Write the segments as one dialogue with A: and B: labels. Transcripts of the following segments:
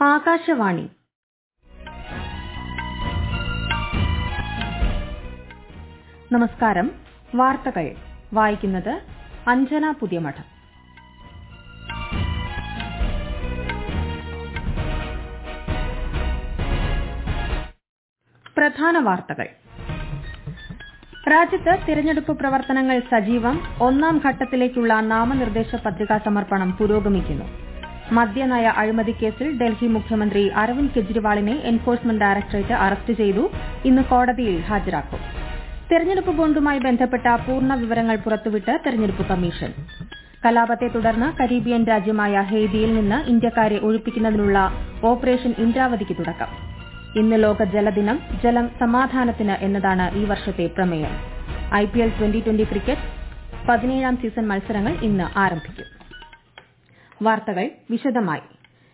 A: ആകാശവാണി നമസ്കാരം വാർത്തകൾ വായിക്കുന്നത് അഞ്ജന പുതിയമഠം പ്രധാന വാർത്തകൾ രാജ്യത്ത് തിരഞ്ഞെടുപ്പ് പ്രവർത്തനങ്ങൾ സജീവം ഒന്നാം ഘട്ടത്തിലേക്കുള്ള നാമനിർദ്ദേശ പത്രികാ സമർപ്പണം പുരോഗമിക്കുന്നു മദ്യനയ അഴിമതി കേസിൽ ഡൽഹി മുഖ്യമന്ത്രി അരവിന്ദ് കെജ്രിവാളിനെ എൻഫോഴ്സ്മെന്റ് ഡയറക്ടറേറ്റ് അറസ്റ്റ് ചെയ്തു ഇന്ന് കോടതിയിൽ ഹാജരാക്കും തെരഞ്ഞെടുപ്പ് ബോണ്ടുമായി ബന്ധപ്പെട്ട പൂർണ്ണ വിവരങ്ങൾ പുറത്തുവിട്ട് തെരഞ്ഞെടുപ്പ് കമ്മീഷൻ കലാപത്തെ തുടർന്ന് കരീബിയൻ രാജ്യമായ ഹെയ്തിയിൽ നിന്ന് ഇന്ത്യക്കാരെ ഒഴിപ്പിക്കുന്നതിനുള്ള ഓപ്പറേഷൻ ഇന്ദ്രാവതിക്ക് തുടക്കം ഇന്ന് ലോക ജലദിനം ജലം സമാധാനത്തിന് എന്നതാണ് ഈ വർഷത്തെ പ്രമേയം ഐപിഎൽ ട്വന്റി ട്വന്റി ക്രിക്കറ്റ് പതിനേഴാം സീസൺ മത്സരങ്ങൾ ഇന്ന് ആരംഭിക്കും വാർത്തകൾ വിശദമായി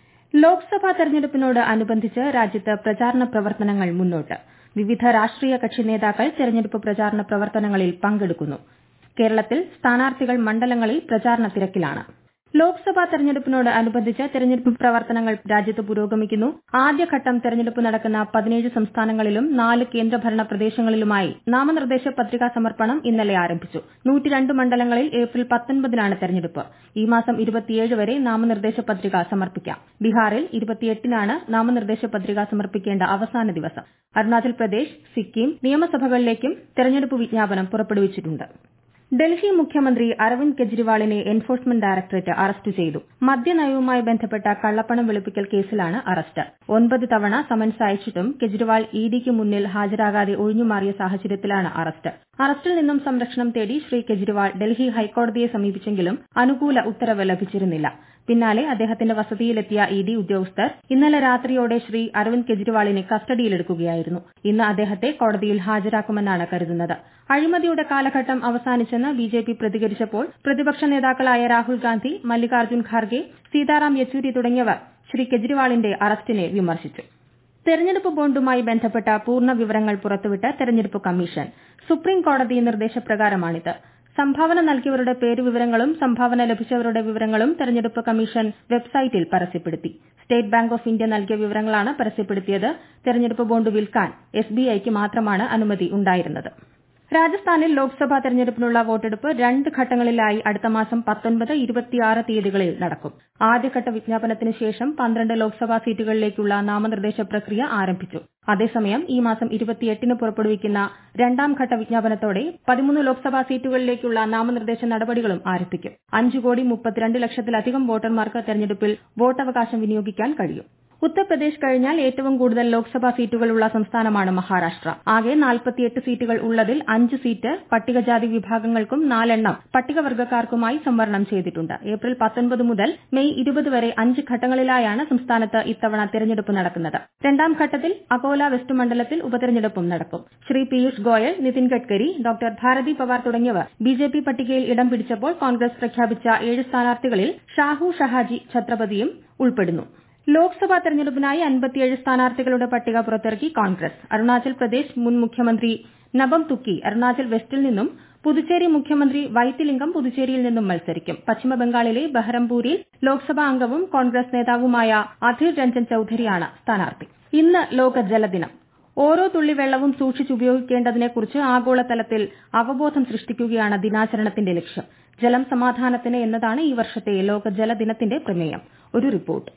A: ലോക്സഭാ തെരഞ്ഞെടുപ്പിനോട് അനുബന്ധിച്ച് രാജ്യത്ത് പ്രചാരണ പ്രവർത്തനങ്ങൾ മുന്നോട്ട് വിവിധ രാഷ്ട്രീയ കക്ഷി നേതാക്കൾ തെരഞ്ഞെടുപ്പ് പ്രചാരണ പ്രവർത്തനങ്ങളിൽ പങ്കെടുക്കുന്നു കേരളത്തിൽ സ്ഥാനാർത്ഥികൾ മണ്ഡലങ്ങളിൽ പ്രചാരണ തിരക്കിലാണ് ലോക്സഭാ തെരഞ്ഞെടുപ്പിനോട് അനുബന്ധിച്ച് തെരഞ്ഞെടുപ്പ് പ്രവർത്തനങ്ങൾ രാജ്യത്ത് പുരോഗമിക്കുന്നു ആദ്യഘട്ടം തെരഞ്ഞെടുപ്പ് നടക്കുന്ന പതിനേഴ് സംസ്ഥാനങ്ങളിലും നാല് കേന്ദ്രഭരണ പ്രദേശങ്ങളിലുമായി നാമനിർദ്ദേശ പത്രികാ സമർപ്പണം ഇന്നലെ ആരംഭിച്ചു നൂറ്റിരണ്ട് മണ്ഡലങ്ങളിൽ ഏപ്രിൽ പത്തൊൻപതിനാണ് തെരഞ്ഞെടുപ്പ് ഈ മാസം ഇരുപത്തിയേഴ് വരെ നാമനിർദ്ദേശ പത്രിക സമർപ്പിക്കാം ബീഹാറിൽ ഇരുപത്തിയെട്ടിനാണ് നാമനിർദ്ദേശ പത്രിക സമർപ്പിക്കേണ്ട അവസാന ദിവസം അരുണാചൽ പ്രദേശ് സിക്കിം നിയമസഭകളിലേക്കും തെരഞ്ഞെടുപ്പ് വിജ്ഞാപനം പുറപ്പെടുവിച്ചിട്ടുണ്ട് ഡൽഹി മുഖ്യമന്ത്രി അരവിന്ദ് കെജ്രിവാളിനെ എൻഫോഴ്സ്മെന്റ് ഡയറക്ടറേറ്റ് അറസ്റ്റ് ചെയ്തു മദ്യനയവുമായി ബന്ധപ്പെട്ട കള്ളപ്പണം വെളുപ്പിക്കൽ കേസിലാണ് അറസ്റ്റ് ഒൻപത് തവണ സമൻസ് അയച്ചിട്ടും കെജ്രിവാൾ ഇഡിക്ക് മുന്നിൽ ഹാജരാകാതെ ഒഴിഞ്ഞുമാറിയ സാഹചര്യത്തിലാണ് അറസ്റ്റ് അറസ്റ്റിൽ നിന്നും സംരക്ഷണം തേടി ശ്രീ കെജ്രിവാൾ ഡൽഹി ഹൈക്കോടതിയെ സമീപിച്ചെങ്കിലും അനുകൂല ഉത്തരവ് ലഭിച്ചിരുന്നില്ല പിന്നാലെ അദ്ദേഹത്തിന്റെ വസതിയിലെത്തിയ ഇഡി ഉദ്യോഗസ്ഥർ ഇന്നലെ രാത്രിയോടെ ശ്രീ അരവിന്ദ് കെജ്രിവാളിനെ കസ്റ്റഡിയിലെടുക്കുകയായിരുന്നു ഇന്ന് അദ്ദേഹത്തെ കോടതിയിൽ ഹാജരാക്കുമെന്നാണ് കരുതുന്നത് അഴിമതിയുടെ കാലഘട്ടം അവസാനിച്ചെന്ന് ബിജെപി പ്രതികരിച്ചപ്പോൾ പ്രതിപക്ഷ നേതാക്കളായ രാഹുൽ ഗാന്ധി മല്ലികാർജ്ജുൻ ഖാർഗെ സീതാറാം യെച്ചൂരി തുടങ്ങിയവർ ശ്രീ കെജ്രിവാളിന്റെ അറസ്റ്റിനെ വിമർശിച്ചു തെരഞ്ഞെടുപ്പ് ബോണ്ടുമായി ബന്ധപ്പെട്ട പൂർണ്ണ വിവരങ്ങൾ പുറത്തുവിട്ട് തെരഞ്ഞെടുപ്പ് കമ്മീഷൻ സുപ്രീം കോടതി നിർദ്ദേശപ്രകാരമാണിത് സംഭാവന നൽകിയവരുടെ പേരുവിവരങ്ങളും സംഭാവന ലഭിച്ചവരുടെ വിവരങ്ങളും തെരഞ്ഞെടുപ്പ് കമ്മീഷൻ വെബ്സൈറ്റിൽ പരസ്യപ്പെടുത്തി സ്റ്റേറ്റ് ബാങ്ക് ഓഫ് ഇന്ത്യ നൽകിയ വിവരങ്ങളാണ് പരസ്യപ്പെടുത്തിയത് തെരഞ്ഞെടുപ്പ് ബോണ്ട് വിൽക്കാൻ എസ്ബിഐക്ക് മാത്രമാണ് അനുമതി ഉണ്ടായിരുന്നത് രാജസ്ഥാനിൽ ലോക്സഭാ തെരഞ്ഞെടുപ്പിനുള്ള വോട്ടെടുപ്പ് രണ്ട് ഘട്ടങ്ങളിലായി അടുത്ത മാസം പത്തൊൻപത് ഇരുപത്തിയാറ് തീയതികളിൽ നടക്കും ആദ്യഘട്ട വിജ്ഞാപനത്തിന് ശേഷം പന്ത്രണ്ട് ലോക്സഭാ സീറ്റുകളിലേക്കുള്ള നാമനിർദ്ദേശ പ്രക്രിയ ആരംഭിച്ചു അതേസമയം ഈ മാസം ഇരുപത്തിയെട്ടിന് പുറപ്പെടുവിക്കുന്ന രണ്ടാം ഘട്ട വിജ്ഞാപനത്തോടെ പതിമൂന്ന് ലോക്സഭാ സീറ്റുകളിലേക്കുള്ള നാമനിർദ്ദേശ നടപടികളും ആരംഭിക്കും അഞ്ച് കോടി മുപ്പത്തിരണ്ട് ലക്ഷത്തിലധികം വോട്ടർമാർക്ക് തെരഞ്ഞെടുപ്പിൽ വോട്ടവകാശം വിനിയോഗിക്കാൻ കഴിയും ഉത്തർപ്രദേശ് കഴിഞ്ഞാൽ ഏറ്റവും കൂടുതൽ ലോക്സഭാ സീറ്റുകളുള്ള സംസ്ഥാനമാണ് മഹാരാഷ്ട്ര ആകെ നാൽപ്പത്തിയെട്ട് സീറ്റുകൾ ഉള്ളതിൽ അഞ്ച് സീറ്റ് പട്ടികജാതി വിഭാഗങ്ങൾക്കും നാലെണ്ണം പട്ടികവർഗ്ഗക്കാർക്കുമായി സംവരണം ചെയ്തിട്ടുണ്ട് ഏപ്രിൽ പത്തൊൻപത് മുതൽ മെയ് ഇരുപത് വരെ അഞ്ച് ഘട്ടങ്ങളിലായാണ് സംസ്ഥാനത്ത് ഇത്തവണ തെരഞ്ഞെടുപ്പ് നടക്കുന്നത് രണ്ടാം ഘട്ടത്തിൽ അകോല വെസ്റ്റ് മണ്ഡലത്തിൽ ഉപതെരഞ്ഞെടുപ്പും നടക്കും ശ്രീ പീയൂഷ് ഗോയൽ നിതിൻ ഗഡ്കരി ഡോക്ടർ ഭാരതി പവാർ തുടങ്ങിയവർ ബിജെപി പട്ടികയിൽ ഇടം പിടിച്ചപ്പോൾ കോൺഗ്രസ് പ്രഖ്യാപിച്ച ഏഴ് സ്ഥാനാർത്ഥികളിൽ ഷാഹു ഷഹാജി ഛത്രപതിയും ഉൾപ്പെടുന്നു ലോക്സഭാ തെരഞ്ഞെടുപ്പിനായി അൻപത്തിയേഴ് സ്ഥാനാർത്ഥികളുടെ പട്ടിക പുറത്തിറക്കി കോൺഗ്രസ് അരുണാചൽ പ്രദേശ് മുൻ മുഖ്യമന്ത്രി നബം തുക്കി അരുണാചൽ വെസ്റ്റിൽ നിന്നും പുതുച്ചേരി മുഖ്യമന്ത്രി വൈത്തിലിംഗം പുതുച്ചേരിയിൽ നിന്നും മത്സരിക്കും പശ്ചിമബംഗാളിലെ ബഹ്റംപൂരിൽ ലോക്സഭാ അംഗവും കോൺഗ്രസ് നേതാവുമായ അധീർ രഞ്ജൻ ചൌധരിയാണ് സ്ഥാനാർത്ഥി ഇന്ന് ലോക ജലദിനം ഓരോ തുള്ളി വെള്ളവും സൂക്ഷിച്ചുപയോഗിക്കേണ്ടതിനെക്കുറിച്ച് ആഗോളതലത്തിൽ അവബോധം സൃഷ്ടിക്കുകയാണ് ദിനാചരണത്തിന്റെ ലക്ഷ്യം ജലം സമാധാനത്തിന് എന്നതാണ് ഈ വർഷത്തെ ലോക ജലദിനത്തിന്റെ പ്രമേയം ഒരു റിപ്പോർട്ട്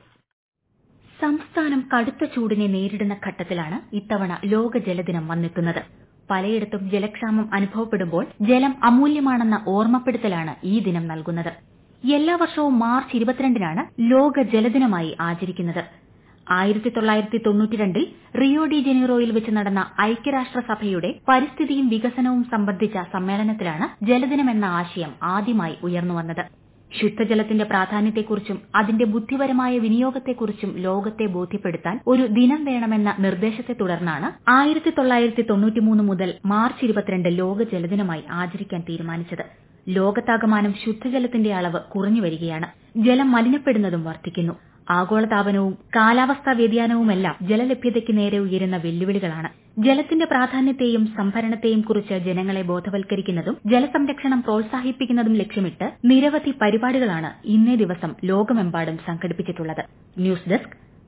B: സംസ്ഥാനം കടുത്ത ചൂടിനെ നേരിടുന്ന ഘട്ടത്തിലാണ് ഇത്തവണ ലോക ജലദിനം വന്നെത്തുന്നത് പലയിടത്തും ജലക്ഷാമം അനുഭവപ്പെടുമ്പോൾ ജലം അമൂല്യമാണെന്ന ഓർമ്മപ്പെടുത്തലാണ് ഈ ദിനം നൽകുന്നത് എല്ലാ വർഷവും മാർച്ച് ഇരുപത്തിരണ്ടിനാണ് ലോക ജലദിനമായി ആചരിക്കുന്നത് ആയിരത്തി തൊള്ളായിരത്തി തൊണ്ണൂറ്റിരണ്ടിൽ റിയോ ഡി ജനീറോയിൽ വെച്ച് നടന്ന ഐക്യരാഷ്ട്രസഭയുടെ പരിസ്ഥിതിയും വികസനവും സംബന്ധിച്ച സമ്മേളനത്തിലാണ് ജലദിനമെന്ന ആശയം ആദ്യമായി ഉയർന്നുവന്നത് ശുദ്ധജലത്തിന്റെ പ്രാധാന്യത്തെക്കുറിച്ചും അതിന്റെ ബുദ്ധിപരമായ വിനിയോഗത്തെക്കുറിച്ചും ലോകത്തെ ബോധ്യപ്പെടുത്താൻ ഒരു ദിനം വേണമെന്ന നിർദ്ദേശത്തെ തുടർന്നാണ് ആയിരത്തി തൊള്ളായിരത്തി തൊണ്ണൂറ്റിമൂന്ന് മുതൽ മാർച്ച് ഇരുപത്തിരണ്ട് ലോക ജലദിനമായി ആചരിക്കാൻ തീരുമാനിച്ചത് ലോകത്താകമാനം ശുദ്ധജലത്തിന്റെ അളവ് കുറഞ്ഞുവരികയാണ് ജലം മലിനപ്പെടുന്നതും വർദ്ധിക്കുന്നു ആഗോളതാപനവും കാലാവസ്ഥാ വ്യതിയാനവുമെല്ലാം ജലലഭ്യതയ്ക്ക് നേരെ ഉയരുന്ന വെല്ലുവിളികളാണ് ജലത്തിന്റെ പ്രാധാന്യത്തെയും സംഭരണത്തെയും കുറിച്ച് ജനങ്ങളെ ബോധവൽക്കരിക്കുന്നതും ജലസംരക്ഷണം പ്രോത്സാഹിപ്പിക്കുന്നതും ലക്ഷ്യമിട്ട് നിരവധി പരിപാടികളാണ് ഇന്നേ ദിവസം ലോകമെമ്പാടും സംഘടിപ്പിച്ചിട്ടുള്ളത് ന്യൂസ് ഡെസ്ക്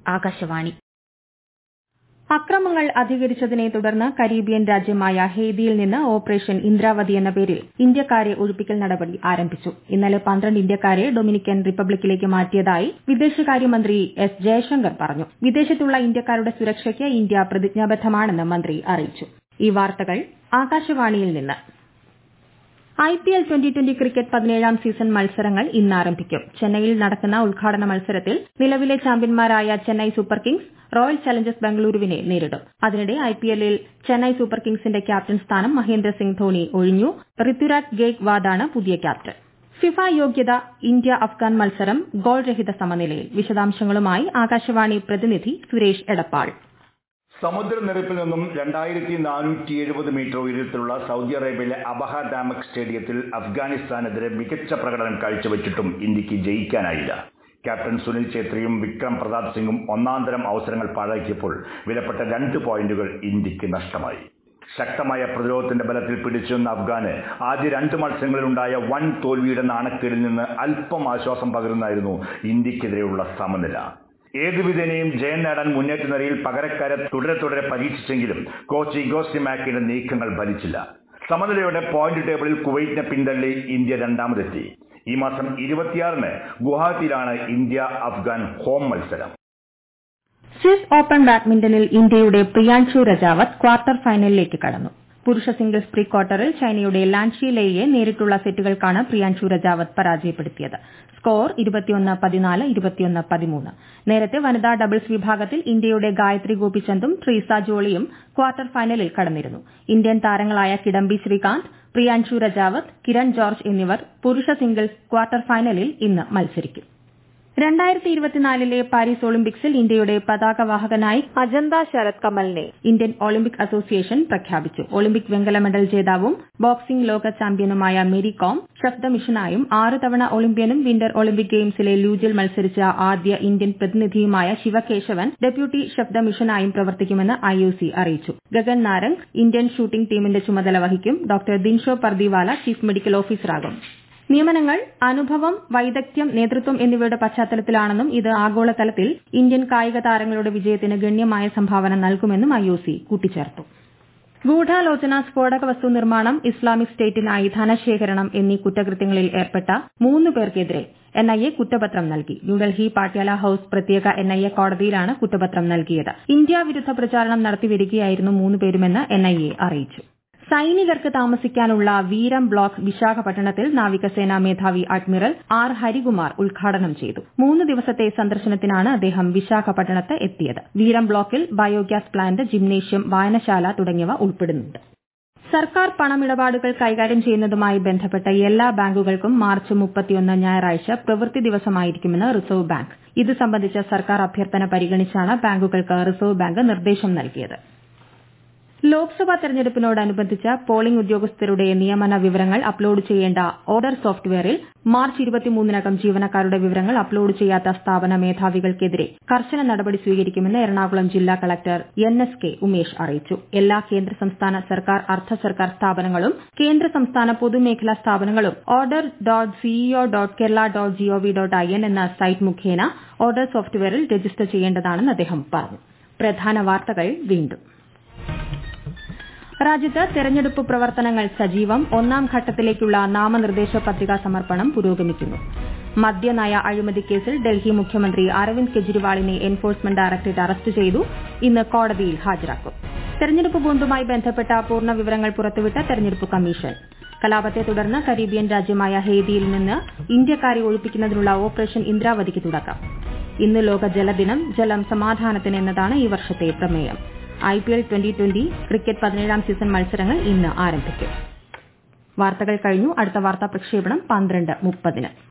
B: ആകാശവാണി
A: അക്രമങ്ങൾ അധികരിച്ചതിനെ തുടർന്ന് കരീബിയൻ രാജ്യമായ ഹെയ്തിയിൽ നിന്ന് ഓപ്പറേഷൻ ഇന്ദ്രാവതി എന്ന പേരിൽ ഇന്ത്യക്കാരെ ഒഴിപ്പിക്കൽ നടപടി ആരംഭിച്ചു ഇന്നലെ പന്ത്രണ്ട് ഇന്ത്യക്കാരെ ഡൊമിനിക്കൻ റിപ്പബ്ലിക്കിലേക്ക് മാറ്റിയതായി വിദേശകാര്യമന്ത്രി എസ് ജയശങ്കർ പറഞ്ഞു വിദേശത്തുള്ള ഇന്ത്യക്കാരുടെ സുരക്ഷയ്ക്ക് ഇന്ത്യ പ്രതിജ്ഞാബദ്ധമാണെന്ന് മന്ത്രി അറിയിച്ചു ഈ വാർത്തകൾ ആകാശവാണിയിൽ നിന്ന് ഐപിഎൽ ട്വന്റി ട്വന്റി ക്രിക്കറ്റ് പതിനേഴാം സീസൺ മത്സരങ്ങൾ ഇന്ന് ആരംഭിക്കും ചെന്നൈയിൽ നടക്കുന്ന ഉദ്ഘാടന മത്സരത്തിൽ നിലവിലെ ചാമ്പ്യന്മാരായ Chennai super kings royal challengers ബംഗളൂരുവിനെ നേരിടും അതിനിടെ ഐപിഎല്ലിൽ ചെന്നൈ സൂപ്പർ കിങ്സിന്റെ ക്യാപ്റ്റൻ സ്ഥാനം മഹേന്ദ്ര സിംഗ് ധോണി ഒഴിഞ്ഞു ഋതുരാജ് ഗേക്വാദാണ് പുതിയ ക്യാപ്റ്റൻ ഫിഫ യോഗ്യത ഇന്ത്യ അഫ്ഗാൻ മത്സരം ഗോൾ രഹിത സമനിലയിൽ വിശദാംശങ്ങളുമായി ആകാശവാണി പ്രതിനിധി സുരേഷ് എടപ്പാൾ
C: സമുദ്രനിരപ്പിൽ നിന്നും രണ്ടായിരത്തി നാനൂറ്റി എഴുപത് മീറ്റർ ഉയരത്തിലുള്ള സൗദി അറേബ്യയിലെ അബഹ ഡാമക് സ്റ്റേഡിയത്തിൽ അഫ്ഗാനിസ്ഥാനെതിരെ മികച്ച പ്രകടനം കാഴ്ചവെച്ചിട്ടും ഇന്ത്യക്ക് ജയിക്കാനായില്ല ക്യാപ്റ്റൻ സുനിൽ ഛേത്രിയും വിക്രം പ്രതാപ് സിംഗും ഒന്നാന്തരം അവസരങ്ങൾ പാഴാക്കിയപ്പോൾ വിലപ്പെട്ട രണ്ട് പോയിന്റുകൾ ഇന്ത്യക്ക് നഷ്ടമായി ശക്തമായ പ്രതിരോധത്തിന്റെ ബലത്തിൽ പിടിച്ചുനിന്ന അഫ്ഗാന് ആദ്യ രണ്ട് മത്സരങ്ങളിലുണ്ടായ വൻ തോൽവിയുടെ നാണക്കേടിൽ നിന്ന് അല്പം ആശ്വാസം പകരുന്നായിരുന്നു ഇന്ത്യക്കെതിരെയുള്ള സമനില ഏത് വിധേനയും ജയം നേടാൻ മുന്നേറ്റ നിരയിൽ പകരക്കാരെ തുടരെ തുടരെ പരീക്ഷിച്ചെങ്കിലും കോച്ച് ഇഗോസ്റ്റി മാക്കിയുടെ നീക്കങ്ങൾ ഫലിച്ചില്ല സമനിലയോടെ പോയിന്റ് ടേബിളിൽ കുവൈറ്റിനെ പിന്തള്ളി ഇന്ത്യ രണ്ടാമതെത്തി ഈ മാസം ഇരുപത്തിയാറിന് ഗുവാഹത്തിയിലാണ് ഇന്ത്യ അഫ്ഗാൻ ഹോം മത്സരം
A: സ്വിസ് ഓപ്പൺ ബാഡ്മിന്റണിൽ ഇന്ത്യയുടെ പ്രിയാൻഷു രജാവത് ക്വാർട്ടർ ഫൈനലിലേക്ക് കടന്നു പുരുഷ സിംഗിൾസ് പ്രീ ക്വാർട്ടറിൽ ചൈനയുടെ ലാൻഷി ലെയെ നേരിട്ടുള്ള സെറ്റുകൾക്കാണ് പ്രിയാൻഷു രജാവത് പരാജയപ്പെടുത്തിയത് സ്കോർ നേരത്തെ വനിതാ ഡബിൾസ് വിഭാഗത്തിൽ ഇന്ത്യയുടെ ഗായത്രി ഗോപിചന്ദും ട്രീസ ജോളിയും ക്വാർട്ടർ ഫൈനലിൽ കടന്നിരുന്നു ഇന്ത്യൻ താരങ്ങളായ കിഡംബി ശ്രീകാന്ത് പ്രിയാൻഷു രജാവത് കിരൺ ജോർജ് എന്നിവർ പുരുഷ സിംഗിൾസ് ക്വാർട്ടർ ഫൈനലിൽ ഇന്ന് മത്സരിക്കും രണ്ടായിരത്തി ഇരുപത്തിനാലിലെ പാരീസ് ഒളിമ്പിക്സിൽ ഇന്ത്യയുടെ പതാകവാഹകനായി അജന്ത ശരത് കമലിനെ ഇന്ത്യൻ ഒളിമ്പിക് അസോസിയേഷൻ പ്രഖ്യാപിച്ചു ഒളിമ്പിക് വെങ്കല മെഡൽ ജേതാവും ബോക്സിംഗ് ലോക ചാമ്പ്യനുമായ മേരി കോം ശബ്ദ മിഷനായും ആറ് തവണ ഒളിമ്പ്യനും വിന്റർ ഒളിമ്പിക് ഗെയിംസിലെ ലൂജിൽ മത്സരിച്ച ആദ്യ ഇന്ത്യൻ പ്രതിനിധിയുമായ ശിവകേശവൻ ഡെപ്യൂട്ടി ശബ്ദ മിഷനായും പ്രവർത്തിക്കുമെന്ന് ഐഒസി അറിയിച്ചു ഗഗൻ നാരംഗ് ഇന്ത്യൻ ഷൂട്ടിംഗ് ടീമിന്റെ ചുമതല വഹിക്കും doctor Dinshaw Pardiwala chief medical ഓഫീസറാകും നിയമനങ്ങൾ അനുഭവം വൈദഗ്ധ്യം നേതൃത്വം എന്നിവയുടെ പശ്ചാത്തലത്തിലാണെന്നും ഇത് ആഗോളതലത്തിൽ ഇന്ത്യൻ കായിക താരങ്ങളുടെ വിജയത്തിന് ഗണ്യമായ സംഭാവന നൽകുമെന്നും ഐഒസി കൂട്ടിച്ചേർത്തു ഗൂഢാലോചന സ്ഫോടക വസ്തു നിർമ്മാണം ഇസ്ലാമിക് സ്റ്റേറ്റിനായി ധനശേഖരണം എന്നീ കുറ്റകൃത്യങ്ങളിൽ ഏർപ്പെട്ട മൂന്ന് പേർക്കെതിരെ എൻഐഎ കുറ്റപത്രം നൽകി ന്യൂഡൽഹി പാട്യാല ഹൌസ് പ്രത്യേക എൻഐഎ കോടതിയിലാണ് കുറ്റപത്രം നൽകിയത് ഇന്ത്യ വിരുദ്ധ പ്രചാരണം നടത്തിവരികയായിരുന്നു മൂന്ന് പേരുമെന്ന് എൻഐഎ അറിയിച്ചു സൈനികർക്ക് താമസിക്കാനുള്ള വീരം ബ്ലോക്ക് വിശാഖപട്ടണത്തിൽ നാവികസേനാ മേധാവി അഡ്മിറൽ ആർ ഹരികുമാർ ഉദ്ഘാടനം ചെയ്തു മൂന്ന് ദിവസത്തെ സന്ദർശനത്തിനാണ് അദ്ദേഹം വിശാഖപട്ടണത്ത് എത്തിയത് വീരം ബ്ലോക്കിൽ ബയോഗ്യാസ് പ്ലാന്റ് ജിംനേഷ്യം വായനശാല തുടങ്ങിയവ ഉൾപ്പെടുന്നുണ്ട് സർക്കാർ പണമിടപാടുകൾ കൈകാര്യം ചെയ്യുന്നതുമായി ബന്ധപ്പെട്ട എല്ലാ ബാങ്കുകൾക്കും മാർച്ച് മുപ്പത്തിയൊന്ന് ഞായറാഴ്ച പ്രവൃത്തി ദിവസമായിരിക്കുമെന്ന് റിസർവ് ബാങ്ക് ഇത് സംബന്ധിച്ച സർക്കാർ അഭ്യർത്ഥന പരിഗണിച്ചാണ് ബാങ്കുകൾക്ക് റിസർവ് ബാങ്ക് നിർദ്ദേശം നൽകിയത് ലോക്സഭാ തെരഞ്ഞെടുപ്പിനോടനുബന്ധിച്ച് പോളിംഗ് ഉദ്യോഗസ്ഥരുടെ നിയമന വിവരങ്ങൾ അപ്ലോഡ് ചെയ്യേണ്ട ഓർഡർ സോഫ്റ്റ്വെയറിൽ മാർച്ച് ഇരുപത്തിമൂന്നിനകം ജീവനക്കാരുടെ വിവരങ്ങൾ അപ്ലോഡ് ചെയ്യാത്ത സ്ഥാപന മേധാവികൾക്കെതിരെ കർശന നടപടി സ്വീകരിക്കുമെന്ന് എറണാകുളം ജില്ലാ collector N S K Umesh അറിയിച്ചു എല്ലാ കേന്ദ്ര സംസ്ഥാന സർക്കാർ അർദ്ധ സർക്കാർ സ്ഥാപനങ്ങളും കേന്ദ്ര സംസ്ഥാന പൊതുമേഖലാ സ്ഥാപനങ്ങളും order dot CEO dot Kerala dot GOV dot I N എന്ന സൈറ്റ് മുഖേന ഓർഡർ സോഫ്റ്റ്വെയറിൽ രജിസ്റ്റർ ചെയ്യേണ്ടതാണെന്ന് അദ്ദേഹം പറഞ്ഞു പ്രധാന വാർത്തകൾ വീണ്ടും രാജ്യത്ത് തെരഞ്ഞെടുപ്പ് പ്രവർത്തനങ്ങൾ സജീവം ഒന്നാം ഘട്ടത്തിലേക്കുള്ള നാമനിർദ്ദേശ പത്രികാ സമർപ്പണം പുരോഗമിക്കുന്നു മദ്യനയ അഴിമതി കേസിൽ ഡൽഹി മുഖ്യമന്ത്രി അരവിന്ദ് കെജ്രിവാളിനെ എൻഫോഴ്സ്മെന്റ് ഡയറക്ടറേറ്റ് അറസ്റ്റ് ചെയ്തു ഇന്ന് കോടതിയിൽ ഹാജരാക്കും തെരഞ്ഞെടുപ്പ് ബോണ്ടുമായി ബന്ധപ്പെട്ട പൂർണ്ണ വിവരങ്ങൾ പുറത്തുവിട്ട തെരഞ്ഞെടുപ്പ് കമ്മീഷൻ കലാപത്തെ തുടർന്ന് കരീബിയൻ രാജ്യമായ ഹെയ്തിയിൽ നിന്ന് ഇന്ത്യക്കാരെ ഒഴിപ്പിക്കുന്നതിനുള്ള ഓപ്പറേഷൻ ഇന്ദ്രാവതിക്ക് തുടക്കം ഇന്ന് ലോക ജലദിനം ജലം സമാധാനത്തിന് എന്നതാണ് ഈ വർഷത്തെ പ്രമേയം ഐപിഎൽ ട്വന്റി ട്വന്റി ക്രിക്കറ്റ് പതിനേഴാം സീസൺ മത്സരങ്ങൾ ഇന്ന് ആരംഭിക്കും വാർത്തകൾ കഴിഞ്ഞു അടുത്ത വാർത്താ പ്രക്ഷേപണം പന്ത്രണ്ട് മുപ്പതിന്